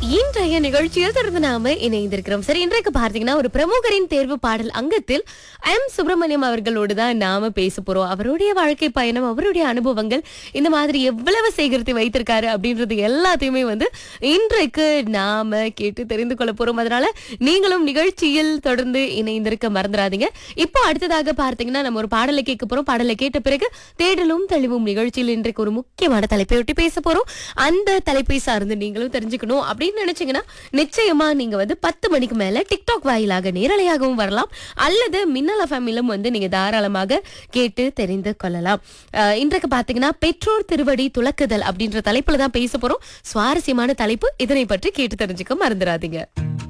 இன்றைய நிகழ்ச்சியில் தொடர்ந்து நாம இணைந்திருக்கிறோம் சரி இன்றைக்கு பார்த்தீங்கன்னா ஒரு பிரமுகரின் தேர்வு பாடல் அங்கத்தில் எம் சுப்பிரமணியம் அவர்களோடு தான் நாம பேச போறோம் அவருடைய வாழ்க்கை பயணம் அவருடைய அனுபவங்கள் இந்த மாதிரி எவ்வளவு சேகரித்து வைத்திருக்காரு அப்படின்றது எல்லாத்தையுமே வந்து இன்றைக்கு நாம கேட்டு தெரிந்து கொள்ள போறோம் அதனால நீங்களும் நிகழ்ச்சியில் தொடர்ந்து இணைந்திருக்க மறந்துடாதீங்க இப்போ அடுத்ததாக பார்த்தீங்கன்னா நம்ம ஒரு பாடலை கேட்க போறோம் பாடலை கேட்ட பிறகு தேடலும் தெளிவும் நிகழ்ச்சியில் இன்றைக்கு ஒரு முக்கியமான தலைப்பை ஒட்டி பேச போறோம் அந்த தலைப்பை சார்ந்து நீங்களும் தெரிஞ்சுக்கணும் அப்படின்னு நினைச்சீங்கன்னா நிச்சயமா நீங்க வந்து பத்து மணிக்கு மேல டிக்டாக் வாயிலாக நேரலையாகவும் வரலாம் அல்லது மின்னல் ஃபேமிலும் வந்து நீங்க தாராளமாக கேட்டு தெரிந்து கொள்ளலாம் அஹ், இன்றைக்கு பாத்தீங்கன்னா பெற்றோர் திருவடி துலக்குதல் அப்படின்ற தலைப்புல தான் பேச போறோம் சுவாரஸ்யமான தலைப்பு இதனை பற்றி கேட்டு தெரிஞ்சுக்க மறந்துடாதீங்க